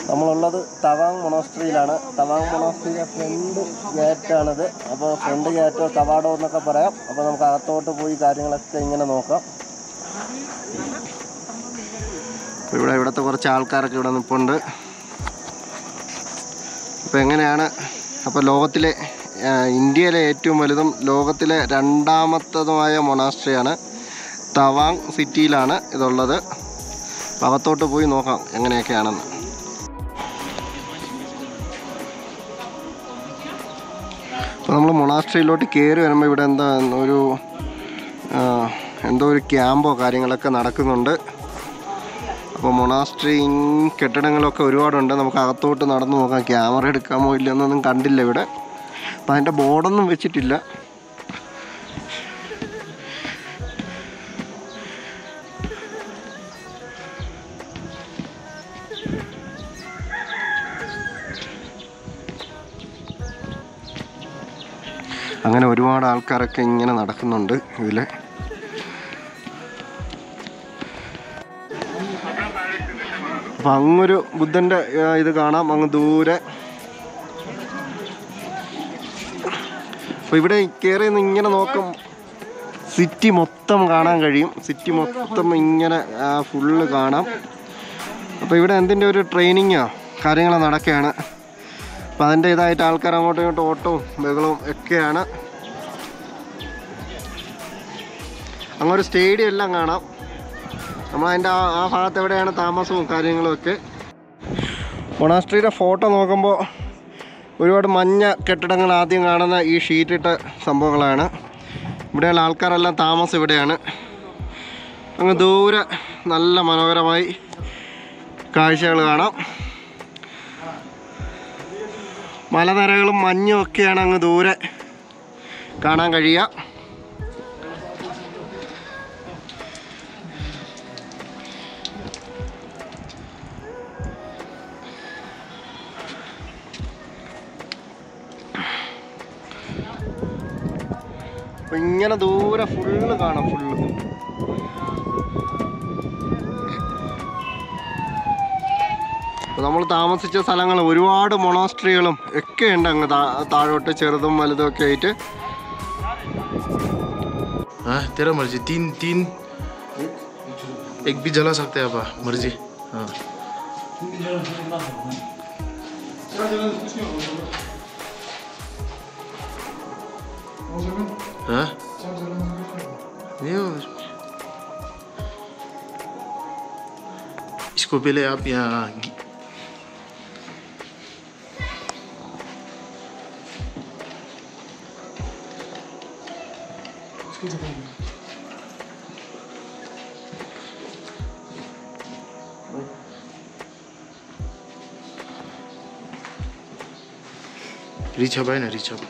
നമ്മളുള്ളത് തവാങ് മൊണോസ്ട്രിയിലാണ് തവാങ് മൊണോസ്ട്രിയുടെ ഫ്രണ്ട് ഗേറ്റാണിത് അപ്പോൾ ഫ്രണ്ട് ഗേറ്റോ കവാടോ എന്നൊക്കെ പറയാം അപ്പോൾ നമുക്ക് അകത്തോട്ട് പോയി കാര്യങ്ങളൊക്കെ ഇങ്ങനെ നോക്കാം അപ്പോൾ ഇവിടെ ഇവിടുത്തെ കുറച്ച് ആൾക്കാരൊക്കെ ഇവിടെ നിൽപ്പുണ്ട് അപ്പോൾ എങ്ങനെയാണ് അപ്പോൾ ലോകത്തിലെ ആ, ഇന്ത്യയിലെ ഏറ്റവും വലുതും ലോകത്തിലെ രണ്ടാമത്തതുമായ മൊണാസ്ട്രിയാണ് തവാങ് സിറ്റിയിലാണ് ഇതുള്ളത് അപ്പോൾ അകത്തോട്ട് പോയി നോക്കാം എങ്ങനെയൊക്കെയാണെന്ന് അപ്പോൾ നമ്മൾ മൊണാസ്ട്രിയിലോട്ട് കയറി വരുമ്പോൾ ഇവിടെ എന്താ ഒരു ആ, എന്തോ ഒരു ക്യാമ്പോ കാര്യങ്ങളൊക്കെ നടക്കുന്നുണ്ട് അപ്പോൾ മൊണാസ്ട്രി കെട്ടിടങ്ങളൊക്കെ ഒരുപാടുണ്ട് നമുക്ക് അകത്തോട്ട് നടന്നു നോക്കാം ക്യാമറ എടുക്കാമോ ഇല്ലെന്നൊന്നും കണ്ടില്ല ഇവിടെ അപ്പം അതിൻ്റെ ബോർഡൊന്നും വെച്ചിട്ടില്ല അങ്ങനെ ഒരുപാട് ആൾക്കാരൊക്കെ ഇങ്ങനെ നടക്കുന്നുണ്ട് ഇതിൽ അപ്പം അങ്ങൊരു ബുദ്ധൻ്റെ ആ, ഇത് കാണാം അങ്ങ് ദൂരെ അപ്പോൾ ഇവിടെ കയറി നിന്ന് ഇങ്ങനെ നോക്കും സിറ്റി മൊത്തം കാണാൻ കഴിയും സിറ്റി മൊത്തം ഇങ്ങനെ ഫുള്ള് കാണാം അപ്പോൾ ഇവിടെ എന്തിൻ്റെ ഒരു ട്രെയിനിങ്ങോ കാര്യങ്ങളോ നടക്കുകയാണ് അപ്പോൾ അതിൻ്റെ ഇതായിട്ട് ആൾക്കാർ അങ്ങോട്ടും ഇങ്ങോട്ടും ഓട്ടവും ബഹളവും ഒക്കെയാണ് അങ്ങൊരു സ്റ്റേഡിയം എല്ലാം കാണാം നമ്മളതിൻ്റെ ആ ആ ഭാഗത്ത് എവിടെയാണ് താമസവും കാര്യങ്ങളും ഒക്കെ മൊണാസ്ട്രിയുടെ ഫോട്ടോ നോക്കുമ്പോൾ ഒരുപാട് മഞ്ഞ കെട്ടിടങ്ങൾ ആദ്യം കാണുന്ന ഈ ഷീറ്റിട്ട സംഭവങ്ങളാണ് ഇവിടെയുള്ള ആൾക്കാരെല്ലാം താമസം ഇവിടെയാണ് അങ്ങ് ദൂരെ നല്ല മനോഹരമായി കാഴ്ചകൾ കാണാം മലനിരകളും മഞ്ഞും ഒക്കെയാണ് അങ്ങ് ദൂരെ കാണാൻ കഴിയുക അപ്പൊ ഇങ്ങനെ ദൂരെ ഫുള്ള് കാണാം ഫുള്ള് നമ്മൾ താമസിച്ച സ്ഥലങ്ങൾ ഒരുപാട് മൊണോസ്ട്രികളും ഒക്കെ ഉണ്ട് അങ്ങ് താ- താഴോട്ട് ചെറുതും വലുതും ഒക്കെ ആയിട്ട് हाँ तेरा मर्जी तीन तीन एक भी जला सकते हैं आप मर्जी हाँ हाँ नहीं हो इसको पहले आप यहाँ रिछब है ना रिछब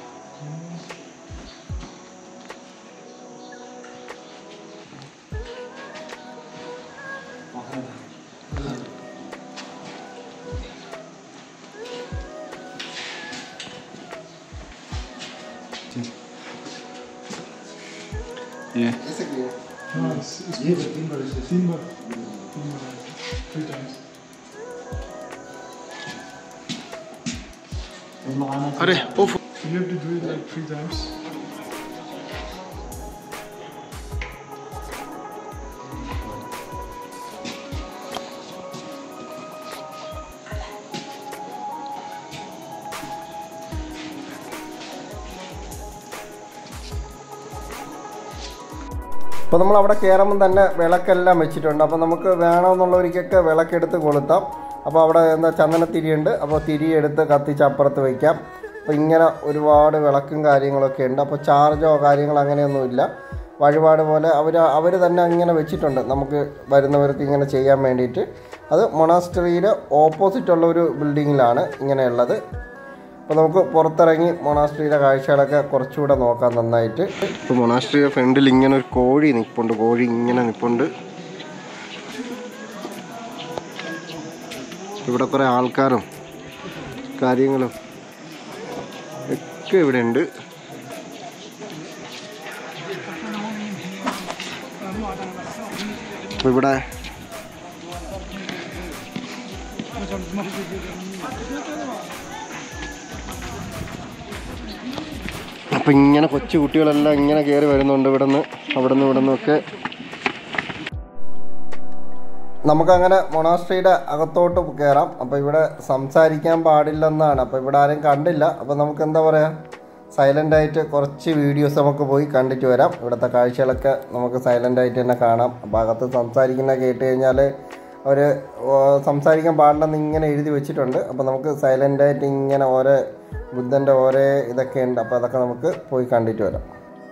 हाँ, इस- इसको तीन बार ऐसे, तीन बार तीन बार थ्री टाइम्स अरे ओफ You have to do it like three times. അപ്പോൾ നമ്മൾ അവിടെ കയറുമ്പം തന്നെ വിളക്കെല്ലാം വെച്ചിട്ടുണ്ട് അപ്പോൾ നമുക്ക് വേണമെന്നുള്ളവർക്കൊക്കെ വിളക്കെടുത്ത് കൊളുത്താം അപ്പോൾ അവിടെ എന്താ ചന്ദനത്തിരിയുണ്ട് അപ്പോൾ തിരി എടുത്ത് കത്തിച്ച് അപ്പുറത്ത് വയ്ക്കാം അപ്പോൾ ഇങ്ങനെ ഒരുപാട് വിളക്കും കാര്യങ്ങളൊക്കെ ഉണ്ട് അപ്പോൾ ചാർജോ കാര്യങ്ങളോ അങ്ങനെയൊന്നുമില്ല വഴിപാട് പോലെ അവർ അവർ തന്നെ ഇങ്ങനെ വെച്ചിട്ടുണ്ട് നമുക്ക് വരുന്നവർക്ക് ഇങ്ങനെ ചെയ്യാൻ വേണ്ടിയിട്ട് അത് മൊണാസ്റ്ററിയിൽ ഓപ്പോസിറ്റുള്ള ഒരു ബിൽഡിങ്ങിലാണ് ഇങ്ങനെയുള്ളത് അപ്പോൾ നമുക്ക് പുറത്തിറങ്ങി മൊണാസ്ട്രിയുടെ കാഴ്ചകളൊക്കെ കുറച്ചുകൂടെ നോക്കാം നന്നായിട്ട് ഇപ്പോൾ മൊണാസ്ട്രിയുടെ ഫ്രണ്ടിൽ ഇങ്ങനെ ഒരു കോഴി നിൽപ്പുണ്ട് കോഴി ഇങ്ങനെ നിൽപ്പുണ്ട് ഇവിടെ കുറേ ആൾക്കാരും കാര്യങ്ങളും ഒക്കെ ഇവിടെ ഉണ്ട് അപ്പോൾ ഇവിടെ അപ്പം ഇങ്ങനെ കൊച്ചു കുട്ടികളെല്ലാം ഇങ്ങനെ കയറി വരുന്നുണ്ട് ഇവിടെ നിന്ന് അവിടെ നിന്ന് ഇവിടെ നിന്നൊക്കെ നമുക്കങ്ങനെ മൊണാസ്ട്രിയുടെ അകത്തോട്ട് കയറാം അപ്പോൾ ഇവിടെ സംസാരിക്കാൻ പാടില്ലെന്നാണ് അപ്പോൾ ഇവിടെ ആരും കണ്ടില്ല അപ്പോൾ നമുക്ക് എന്താ പറയുക സൈലൻ്റ് ആയിട്ട് കുറച്ച് വീഡിയോസ് നമുക്ക് പോയി കണ്ടിട്ട് വരാം ഇവിടുത്തെ കാഴ്ചകളൊക്കെ നമുക്ക് സൈലൻ്റ് ആയിട്ട് തന്നെ കാണാം അപ്പോൾ അകത്ത് സംസാരിക്കുന്ന കേട്ട് കഴിഞ്ഞാൽ അവർ സംസാരിക്കാൻ പാടില്ലെന്ന് ഇങ്ങനെ എഴുതി വെച്ചിട്ടുണ്ട് അപ്പോൾ നമുക്ക് സൈലൻ്റ് ആയിട്ട് ഇങ്ങനെ ഓരോ ബുദ്ധൻ്റെ ഓരോ ഇതൊക്കെ ഉണ്ട് അപ്പോൾ അതൊക്കെ നമുക്ക് പോയി കണ്ടിട്ട് വരാം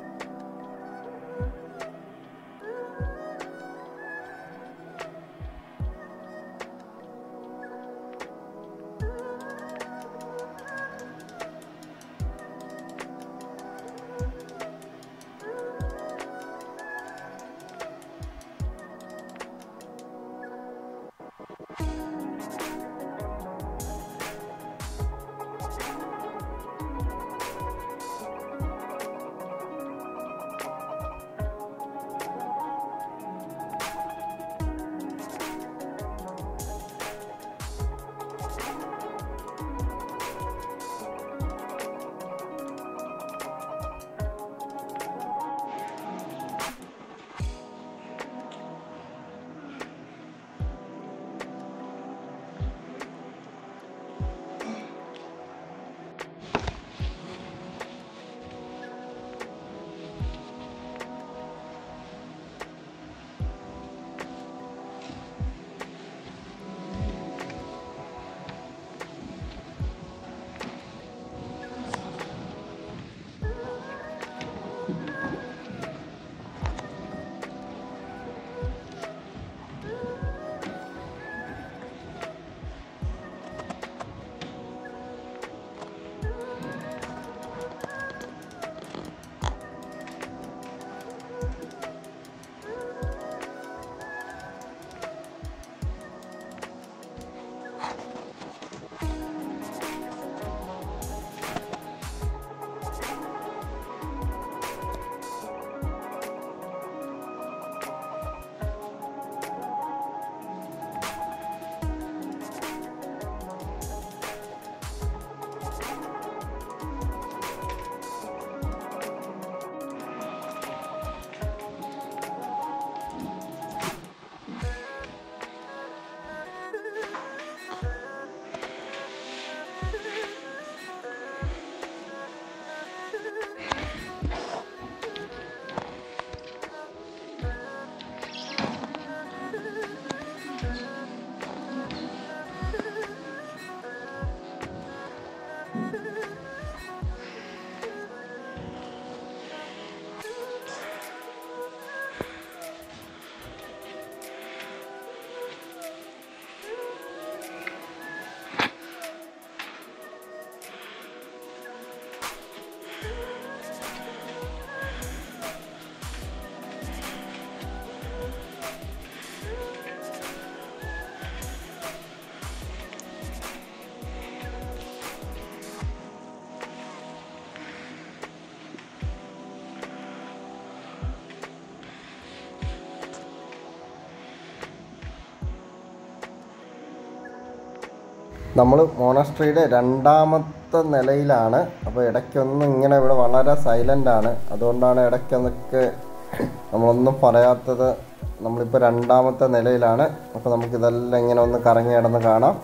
നമ്മൾ മോണസ്ട്രിയുടെ രണ്ടാമത്തെ നിലയിലാണ് അപ്പോൾ ഇടയ്ക്കൊന്നും ഇങ്ങനെ ഇവിടെ വളരെ സൈലൻ്റ് ആണ് അതുകൊണ്ടാണ് ഇടയ്ക്കൊന്നൊക്കെ നമ്മളൊന്നും പറയാത്തത് നമ്മളിപ്പോൾ രണ്ടാമത്തെ നിലയിലാണ് അപ്പോൾ നമുക്കിതെല്ലാം ഇങ്ങനെ ഒന്ന് കറങ്ങി കിടന്ന് കാണാം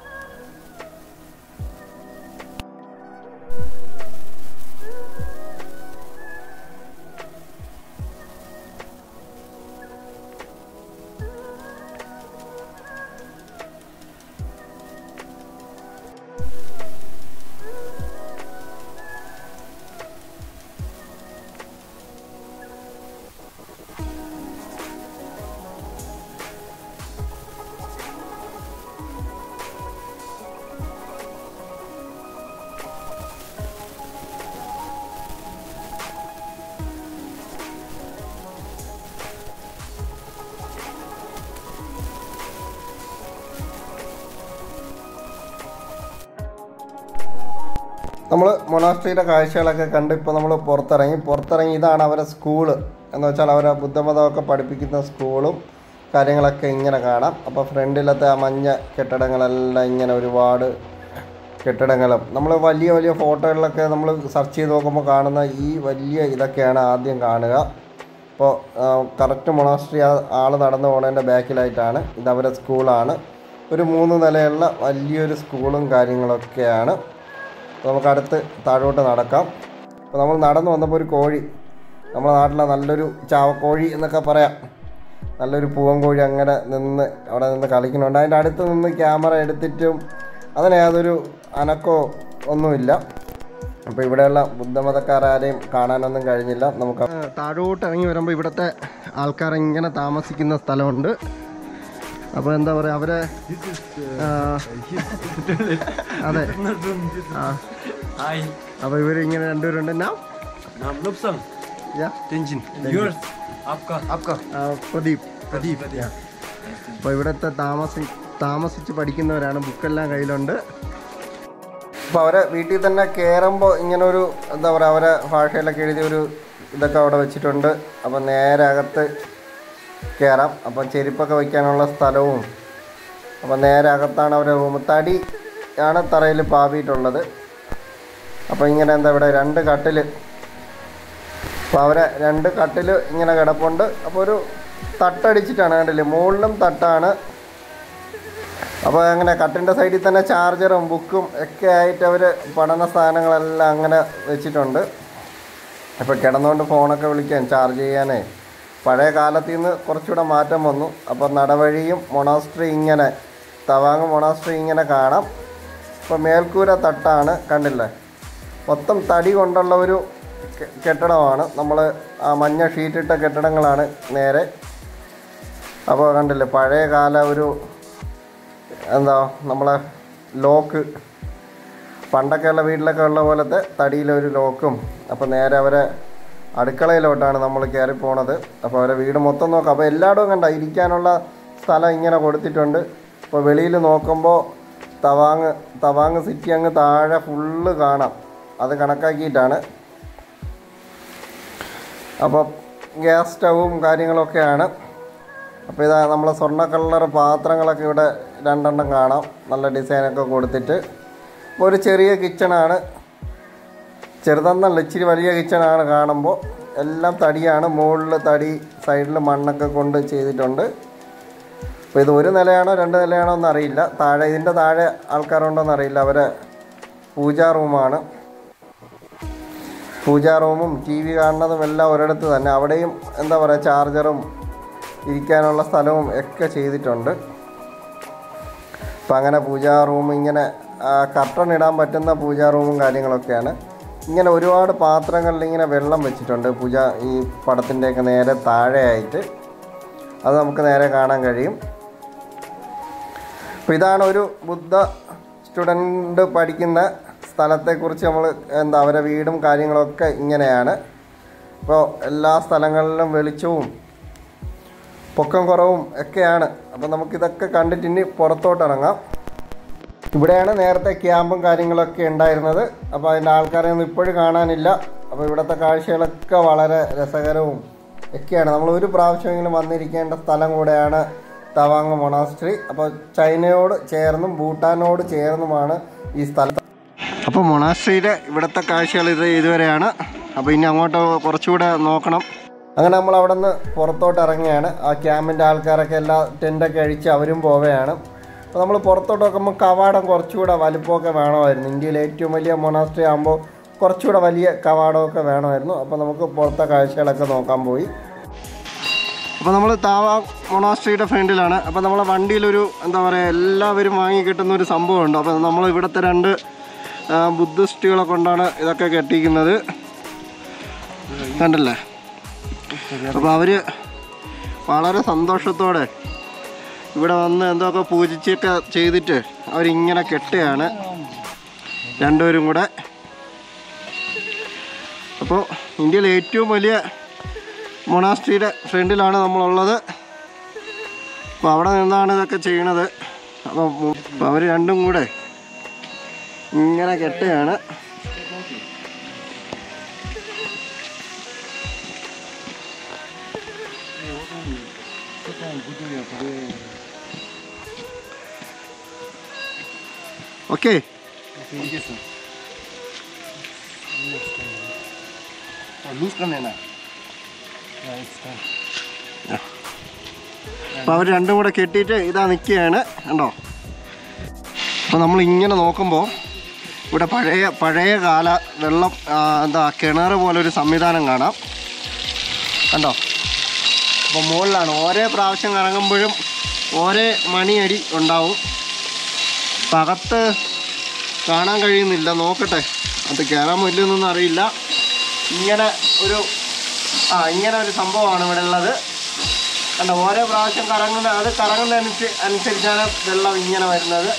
നമ്മൾ മൊണാസ്ട്രിയുടെ കാഴ്ചകളൊക്കെ കണ്ട് ഇപ്പോൾ നമ്മൾ പുറത്തിറങ്ങി പുറത്തിറങ്ങി ഇതാണ് അവരെ സ്കൂള് എന്ന് വെച്ചാൽ അവരെ ബുദ്ധമതമൊക്കെ പഠിപ്പിക്കുന്ന സ്കൂളും കാര്യങ്ങളൊക്കെ ഇങ്ങനെ കാണാം അപ്പോൾ ഫ്രണ്ടിലത്തെ ആ മഞ്ഞ കെട്ടിടങ്ങളെല്ലാം ഇങ്ങനെ ഒരുപാട് കെട്ടിടങ്ങളും നമ്മൾ വലിയ വലിയ ഫോട്ടോകളിലൊക്കെ നമ്മൾ സെർച്ച് ചെയ്ത് നോക്കുമ്പോൾ കാണുന്ന ഈ വലിയ ഇതൊക്കെയാണ് ആദ്യം കാണുക അപ്പോൾ കറക്റ്റ് മൊണാസ്ട്രി ആൾ നടന്നു പോകുന്നതിൻ്റെ ബാക്കിലായിട്ടാണ് ഇത് അവരുടെ സ്കൂളാണ് ഒരു മൂന്ന് നിലയുള്ള വലിയൊരു സ്കൂളും കാര്യങ്ങളൊക്കെയാണ് അപ്പോൾ നമുക്ക് അടുത്ത് താഴോട്ട് നടക്കാം അപ്പോൾ നമ്മൾ നടന്നു വന്നപ്പോൾ ഒരു കോഴി നമ്മുടെ നാട്ടിലെ നല്ലൊരു ചാവക്കോഴി എന്നൊക്കെ പറയാം നല്ലൊരു പൂവൻ കോഴി അങ്ങനെ നിന്ന് അവിടെ നിന്ന് കളിക്കുന്നുണ്ട് അതിൻ്റെ അടുത്ത് നിന്ന് ക്യാമറ എടുത്തിട്ടും അതിന് യാതൊരു അനക്കോ ഒന്നുമില്ല അപ്പോൾ ഇവിടെയുള്ള ബുദ്ധമതക്കാരാരെയും കാണാനൊന്നും കഴിഞ്ഞില്ല നമുക്ക് താഴോട്ട് ഇറങ്ങി വരുമ്പോൾ ഇവിടുത്തെ ആൾക്കാർ ഇങ്ങനെ താമസിക്കുന്ന സ്ഥലമുണ്ട് അപ്പോൾ എന്താ പറയുക അവരെ ആ, അതെ ആ Hi, അപ്പോൾ ഇവർ ഇങ്ങനെ രണ്ടുപേരുണ്ട് നാം नाम Lupsang. Yeah. Tenjin. Yours. आपका आपका ആ, പ്രദീപ് പ്രദീപ് അപ്പോൾ ഇവിടുത്തെ താമസി താമസിച്ച് പഠിക്കുന്നവരാണ് ബുക്കെല്ലാം കയ്യിലുണ്ട് അപ്പോൾ അവരെ വീട്ടിൽ തന്നെ കയറുമ്പോൾ ഇങ്ങനെ ഒരു എന്താ പറയുക അവരെ ഭാഷയിലൊക്കെ എഴുതിയ ഒരു ഇതൊക്കെ അവിടെ വെച്ചിട്ടുണ്ട് അപ്പം നേരെ അകത്ത് കയറാം അപ്പം ചെരുപ്പൊക്കെ വയ്ക്കാനുള്ള സ്ഥലവും അപ്പം നേരെ അകത്താണ് അവരെ റൂം തടി ആണ് തറയിൽ പാവിയിട്ടുള്ളത് അപ്പോൾ ഇങ്ങനെ എന്താ ഇവിടെ രണ്ട് കട്ടിൽ അപ്പോൾ അവരെ രണ്ട് കട്ടിൽ ഇങ്ങനെ കിടപ്പുണ്ട് അപ്പോൾ ഒരു തട്ടടിച്ചിട്ടാണ് കണ്ടില്ലേ മുകളിലും തട്ടാണ് അപ്പോൾ അങ്ങനെ കട്ടിൻ്റെ സൈഡിൽ തന്നെ ചാർജറും ബുക്കും ഒക്കെ ആയിട്ട് അവർ പഠന സാധനങ്ങളെല്ലാം അങ്ങനെ വെച്ചിട്ടുണ്ട് അപ്പോൾ കിടന്നുകൊണ്ട് ഫോണൊക്കെ വിളിക്കാൻ ചാർജ് ചെയ്യാനേ പഴയ കാലത്തിൽ നിന്ന് കുറച്ചുകൂടെ മാറ്റം വന്നു അപ്പോൾ നടവഴിയും മൊണാസ്ട്രി ഇങ്ങനെ തവാങ് മൊണാസ്ട്രി ഇങ്ങനെ കാണാം ഇപ്പോൾ മേൽക്കൂര തട്ടാണ് കണ്ടില്ലേ മൊത്തം തടി കൊണ്ടുള്ള ഒരു കെ- കെട്ടിടമാണ് നമ്മൾ ആ മഞ്ഞ ഷീറ്റിട്ട കെട്ടിടങ്ങളാണ് നേരെ അപ്പോൾ കണ്ടില്ലേ പഴയ കാല ഒരു എന്താ നമ്മളെ ലോക്ക് പണ്ടൊക്കെയുള്ള വീട്ടിലൊക്കെ ഉള്ള പോലത്തെ തടിയിലൊരു ലോക്കും അപ്പോൾ നേരെ അവരെ അടുക്കളയിലോട്ടാണ് നമ്മൾ കയറി പോണത് അപ്പോൾ അവരെ വീട് മൊത്തം നോക്കാം അപ്പോൾ എല്ലായിടവും കണ്ട ഇരിക്കാനുള്ള സ്ഥലം ഇങ്ങനെ കൊടുത്തിട്ടുണ്ട് അപ്പോൾ വെളിയിൽ നോക്കുമ്പോൾ തവാങ് തവാങ് സിറ്റി അങ്ങ് താഴെ ഫുള്ള് കാണാം അത് കണക്കാക്കിയിട്ടാണ് അപ്പോൾ ഗ്യാസ് സ്റ്റൗവും കാര്യങ്ങളൊക്കെയാണ് അപ്പോൾ ഇതാ നമ്മളെ സ്വർണ്ണ കളർ പാത്രങ്ങളൊക്കെ ഇവിടെ രണ്ടെണ്ണം കാണാം നല്ല ഡിസൈനൊക്കെ കൊടുത്തിട്ട് അപ്പോൾ ഒരു ചെറിയ കിച്ചണാണ് ചെറുതെന്നല്ല ഇച്ചിരി വലിയ കിച്ചണാണ് കാണുമ്പോൾ എല്ലാം തടിയാണ് മുകളിൽ തടി സൈഡിൽ മണ്ണൊക്കെ കൊണ്ട് ചെയ്തിട്ടുണ്ട് അപ്പോൾ ഇത് ഒരു നിലയാണോ രണ്ട് നിലയാണോ എന്ന് അറിയില്ല താഴെ ഇതിൻ്റെ താഴെ ആൾക്കാരുണ്ടോ എന്ന് അറിയില്ല അവരെ പൂജാ റൂമാണ് പൂജാ റൂമും ടി വി കാണുന്നതും എല്ലാം ഒരിടത്ത് തന്നെ അവിടെയും എന്താ പറയുക ചാർജറും ഇരിക്കാനുള്ള സ്ഥലവും ഒക്കെ ചെയ്തിട്ടുണ്ട് അപ്പം അങ്ങനെ പൂജാ റൂം ഇങ്ങനെ കർട്ടൺ ഇടാൻ പറ്റുന്ന പൂജാ റൂമും കാര്യങ്ങളൊക്കെയാണ് ഇങ്ങനെ ഒരുപാട് പാത്രങ്ങളിൽ ഇങ്ങനെ വെള്ളം വെച്ചിട്ടുണ്ട് പൂജ ഈ പടത്തിൻ്റെയൊക്കെ നേരെ താഴെയായിട്ട് അത് നമുക്ക് നേരെ കാണാൻ കഴിയും അപ്പോൾ ഇതാണ് ഒരു ബുദ്ധ സ്റ്റുഡൻറ്റ് പഠിക്കുന്ന സ്ഥലത്തെക്കുറിച്ച് നമ്മൾ എന്താ അവരെ വീടും കാര്യങ്ങളൊക്കെ ഇങ്ങനെയാണ് അപ്പോൾ എല്ലാ സ്ഥലങ്ങളിലും വെളിച്ചവും പൊക്കം കുറവും ഒക്കെയാണ് അപ്പോൾ നമുക്കിതൊക്കെ കണ്ടിട്ട് ഇനി പുറത്തോട്ട് ഇറങ്ങാം ഇവിടെയാണ് നേരത്തെ ക്യാമ്പും കാര്യങ്ങളൊക്കെ ഉണ്ടായിരുന്നത് അപ്പോൾ അതിൻ്റെ ആൾക്കാരെ ഒന്നും ഇപ്പോഴും കാണാനില്ല അപ്പോൾ ഇവിടുത്തെ കാഴ്ചകളൊക്കെ വളരെ രസകരവും ഒക്കെയാണ് നമ്മൾ ഒരു പ്രാവശ്യമെങ്കിലും വന്നിരിക്കേണ്ട സ്ഥലം കൂടെയാണ് തവാങ് മൊണാസ്ട്രി അപ്പോൾ ചൈനയോട് ചേർന്നും ഭൂട്ടാനോട് ചേർന്നുമാണ് ഈ സ്ഥലം അപ്പോൾ മൊണാസ്ട്രിയുടെ ഇവിടുത്തെ കാഴ്ചകൾ ഇത് ഇതുവരെയാണ് അപ്പോൾ ഇനി അങ്ങോട്ട് കുറച്ചുകൂടെ നോക്കണം അങ്ങനെ നമ്മൾ അവിടെ നിന്ന് പുറത്തോട്ട് ഇറങ്ങിയാണ് ആ ക്യാമ്പിൻ്റെ ആൾക്കാരൊക്കെ എല്ലാം ടെൻ്റൊക്കെ അഴിച്ച് അവരും പോവുകയാണ് അപ്പോൾ നമ്മൾ പുറത്തോട്ട് നോക്കുമ്പോൾ കവാടം കുറച്ചുകൂടെ വലുപ്പമൊക്കെ വേണമായിരുന്നു ഇന്ത്യയിലെ ഏറ്റവും വലിയ മൊണാസ്ട്രി ആകുമ്പോൾ കുറച്ചുകൂടെ വലിയ കവാടമൊക്കെ വേണമായിരുന്നു അപ്പോൾ നമുക്ക് പുറത്തെ കാഴ്ചകളൊക്കെ നോക്കാൻ പോയി അപ്പോൾ നമ്മൾ താവ മൊണാസ്ട്രിയുടെ ഫ്രണ്ടിലാണ് അപ്പോൾ നമ്മളെ വണ്ടിയിലൊരു എന്താ പറയുക എല്ലാവരും വാങ്ങി കിട്ടുന്ന ഒരു സംഭവമുണ്ട് അപ്പോൾ നമ്മൾ ഇവിടുത്തെ രണ്ട് ആ, ബുദ്ധിസ്റ്റുകളെ കൊണ്ടാണ് ഇതൊക്കെ കെട്ടിക്കുന്നത് കണ്ടല്ലേ അപ്പോൾ അവർ വളരെ സന്തോഷത്തോടെ ഇവിടെ വന്ന് എന്തൊക്കെ പൂജിച്ചൊക്കെ ചെയ്തിട്ട് അവരിങ്ങനെ കെട്ടുകയാണ് രണ്ടുപേരും കൂടെ അപ്പോൾ ഇന്ത്യയിലെ ഏറ്റവും വലിയ മൊണാസ്ട്രിയുടെ ഫ്രണ്ടിലാണ് നമ്മളുള്ളത് അപ്പോൾ അവിടെ നിന്നാണ് ഇതൊക്കെ ചെയ്യണത് അപ്പോൾ അവർ രണ്ടും കൂടെ ഇങ്ങനെ കെട്ടുകയാണ് ഓക്കെ लूज कर लेना അപ്പോൾ അവർ രണ്ടും കൂടെ കെട്ടിയിട്ട് ഇതാ നിൽക്കുകയാണ് കണ്ടോ അപ്പോൾ നമ്മൾ ഇങ്ങനെ നോക്കുമ്പോൾ ഇവിടെ പഴയ പഴയ കാല വെള്ളം ആ, എന്താ കിണർ പോലെ ഒരു സംവിധാനം കാണാം കണ്ടോ അപ്പോൾ മുകളിലാണ് ഓരോ പ്രാവശ്യം കറങ്ങുമ്പോഴും ഓരോ മണിയടി ഉണ്ടാവും അപ്പം അകത്ത് കാണാൻ കഴിയുന്നില്ല നോക്കട്ടെ അത് കയറാൻ പറ്റുമെന്നൊന്നും അറിയില്ല ഇങ്ങനെ ഒരു ആ ഇങ്ങനെ ഒരു സംഭവമാണ് ഇവിടെ ഉള്ളത് കണ്ടോ ഓരോ പ്രാവശ്യം കറങ്ങുന്ന അത് കറങ്ങുന്നതനുസരിച്ച് അനുസരിച്ചാണ് വെള്ളം ഇങ്ങനെ വരുന്നത്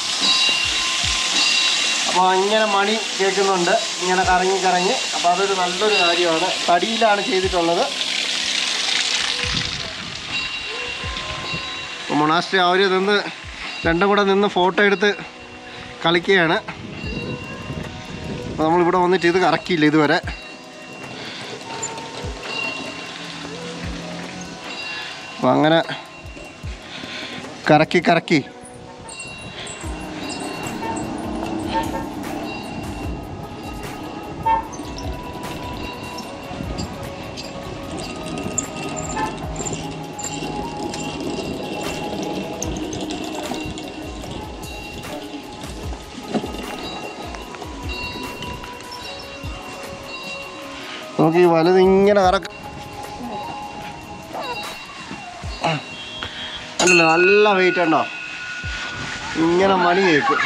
അപ്പോൾ ഇങ്ങനെ മണി കേൾക്കുന്നുണ്ട് ഇങ്ങനെ കറങ്ങി കറങ്ങി അപ്പോൾ അതൊരു നല്ലൊരു കാര്യമാണ് തടിയിലാണ് ചെയ്തിട്ടുള്ളത് മൊണാസ്ട്രി അവർ നിന്ന് രണ്ടും കൂടെ നിന്ന് ഫോട്ടോ എടുത്ത് കളിക്കുകയാണ് അപ്പോൾ നമ്മളിവിടെ വന്നിട്ട് ഇത് കറക്കിയില്ല ഇതുവരെ അപ്പോൾ അങ്ങനെ കറക്കി കറക്കി നമുക്ക് ഈ വലുത് ഇങ്ങനെ കറക്ക അല്ലല്ലോ നല്ല വെയിറ്റ് ഉണ്ടോ ഇങ്ങനെ മണി കേൾക്കും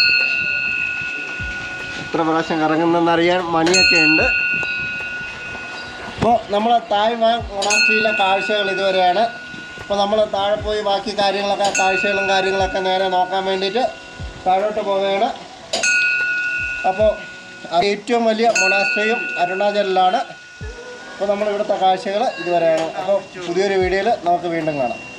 എത്ര പ്രാവശ്യം കറങ്ങുന്നെന്നറിയാൻ മണിയൊക്കെ ഉണ്ട് അപ്പോൾ നമ്മൾ താഴ് മൊണാസ്ട്രിയിലെ കാഴ്ചകൾ ഇതുവരെയാണ് അപ്പോൾ നമ്മൾ താഴെ പോയി ബാക്കി കാര്യങ്ങളൊക്കെ കാഴ്ചകളും കാര്യങ്ങളൊക്കെ നേരെ നോക്കാൻ വേണ്ടിയിട്ട് താഴോട്ട് പോവുകയാണ് അപ്പോൾ ഏറ്റവും വലിയ മൊണാസ്ട്രിയും അരുണാചലിലാണ് അപ്പോൾ നമ്മൾ ഇവിടുത്തെ കാഴ്ചകൾ ഇതുവരെയാണ് അപ്പോൾ പുതിയൊരു വീഡിയോയിൽ നമുക്ക് വീണ്ടും കാണാം